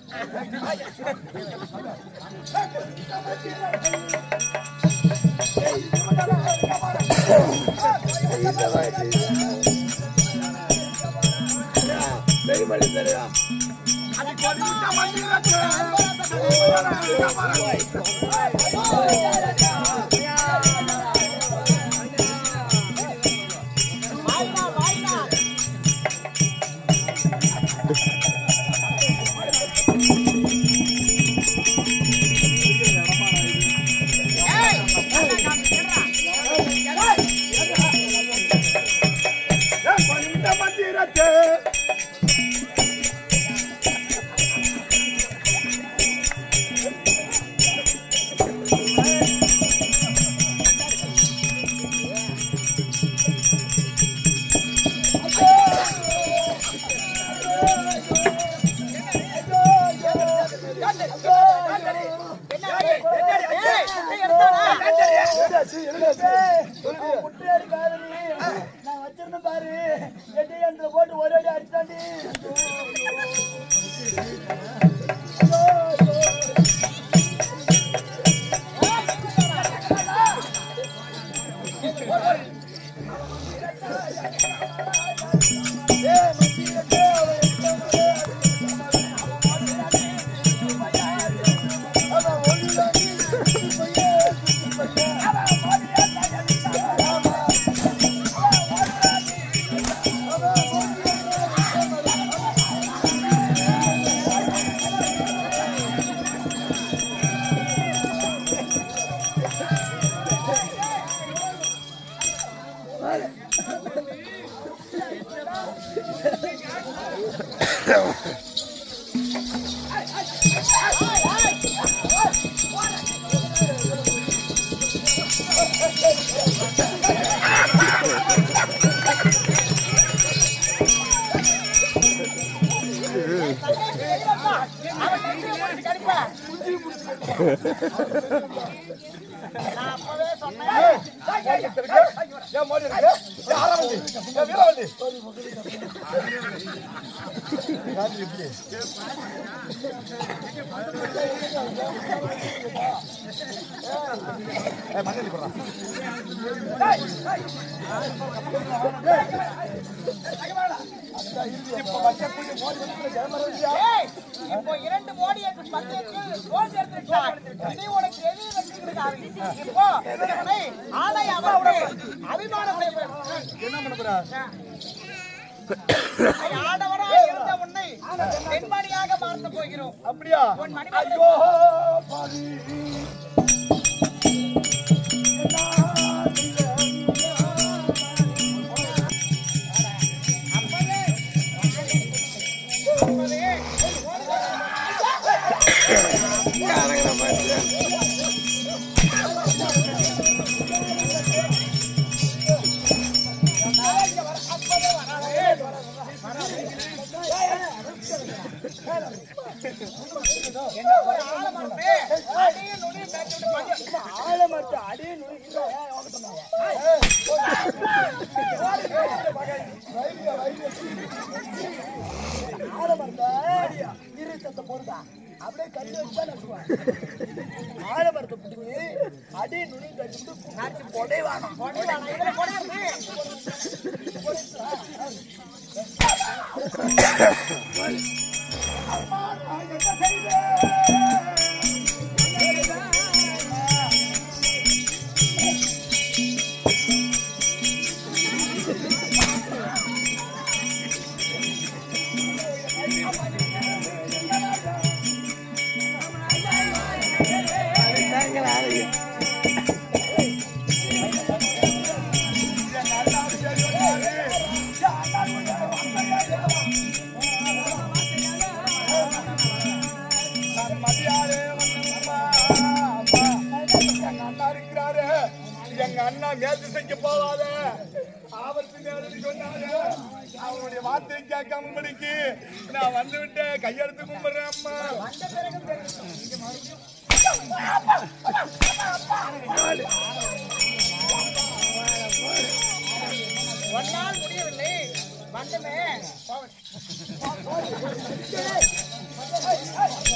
முட்டையாடி காதலி நான் வச்சிருந்தேன் பாரு எட்டி அந்த போட்டு ஒரு அடி அடிச்சாண்டி ஏய், இப்போ இரண்டு மோடி என்று பந்தயத்தில் கோல் சேர்த்திருக்கிறார். இனி உனக்கு எது வெற்றிக்கிறார்? இப்போ உன்னை ஆணை அமர்ந்து அபிமானம் செய்ய ஆடவராய் இருந்த உன்னை பெண்மணியாக மாற்றப் போகிறோம் அப்படியா உன் மணிமணி ஐயோ பாவி ஆலமரமே, அடியும் நுனியும் மேய்ச்சிட்டு போங்க. ஆள மட்டும் அடியே நுழைக்கிறா ஏன் யோகத்தை ஆள மரத்தை இரு சத்த போடுதா அப்படியே கல்லு வச்சா நசுவான் ஆள மரத்தை பிடிச்சி அடி நுனி கழிச்சுட்டு நாச்சு பொடைவானா கொடைவானா, இதுல கொடை இருக்கு. எங்க அண்ணா மேற்கு செய்ய போவாத ஆபத்து நேரம் சொன்னாரு அவனுடைய வார்த்தை கேட்காம படிக்கு நான் வந்து விட்டேன் கையெழுத்து கும்பிடுறேன் அம்மா ஒன்னால் முடியவில்லை வந்துமே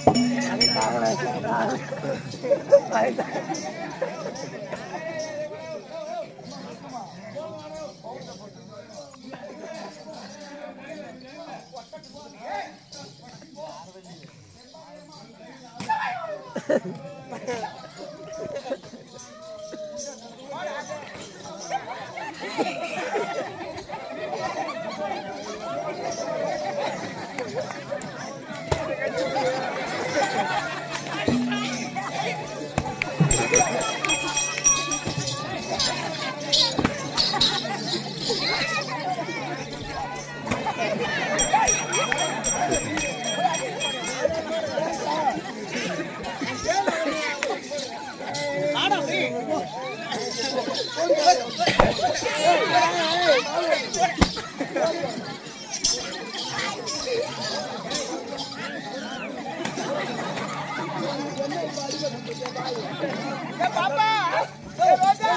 ஏய் பாப்பா ஏய் ரோஜா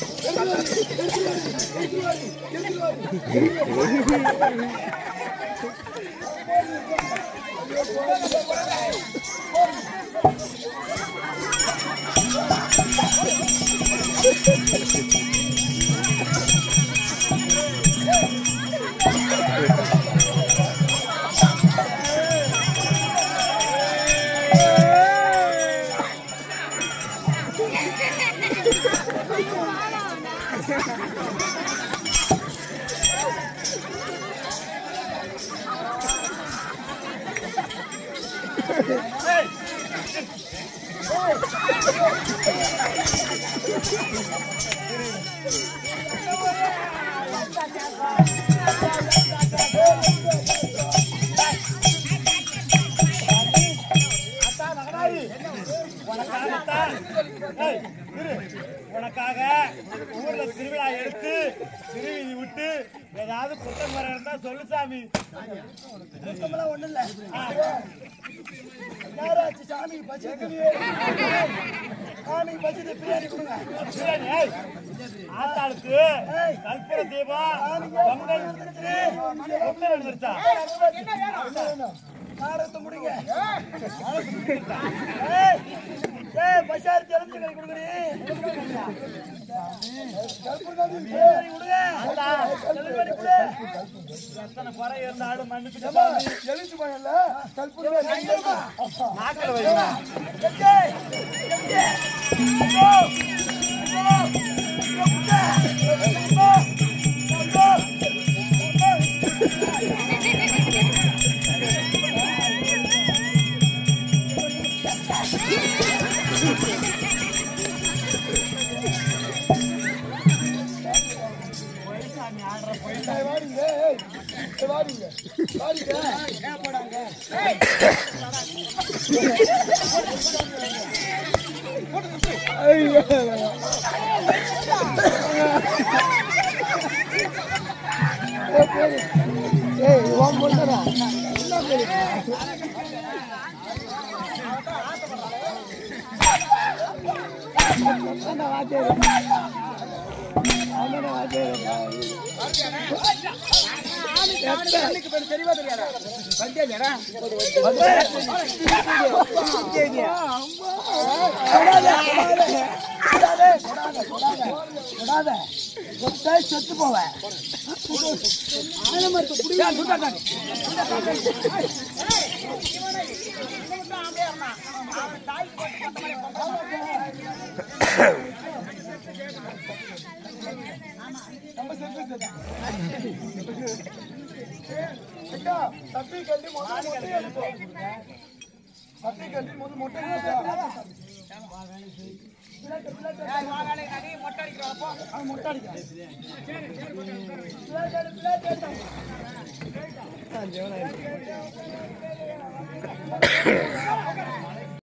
உனக்காகத்தான் ஏய், இரு. உனக்காக ஊர்ல திருவிழா எடுத்து திருவிழி விட்டு ஏதாவது புத்தம் மரம் இருந்தா சொல்லு சாமி சுத்தமெல்லாம் ஒண்ணும் இல்ல யாராச்சும் சாமி பச்சை சாமி பச்சை பிரியாணி கொடுங்க பிரியாணி, ஏய், ஆத்தாளுக்கு கற்பூர தீபம் பொங்கல் புத்தம் வந்துருச்சா என்ன வேணும் நாடகத்தை முடிங்க ஏய், ஏய் பசார் தெரிஞ்சு கை கொடுக்குறீ பிரியாணி கொடுங்க கல்லுக்கடி கொடு. எத்தனை குறை இருந்தாலும் மன்னிச்சுட்டு சாமி. எழுத்து பயன்ல கல்புரி நாக்குல வைங்க. வாடிங்க வாடிங்க வாடிங்க ஏன் போடாங்க ஏய் இவன் பொண்ணுடா என்ன பேரு அண்ணா வாத்தியாரு அண்ணா வாத்தியாரு தெரியவா தெரியாதா பஞ்சேஜரா செத்து போவேன் தப்பி கல்வி முதல் மொட்டை எடுப்போம் தப்பி கல்வி முதல் மொட்டை எடுப்போம் மொட்டை அடிக்கிறப்போ அவன் மொட்டை அடிக்கிறான்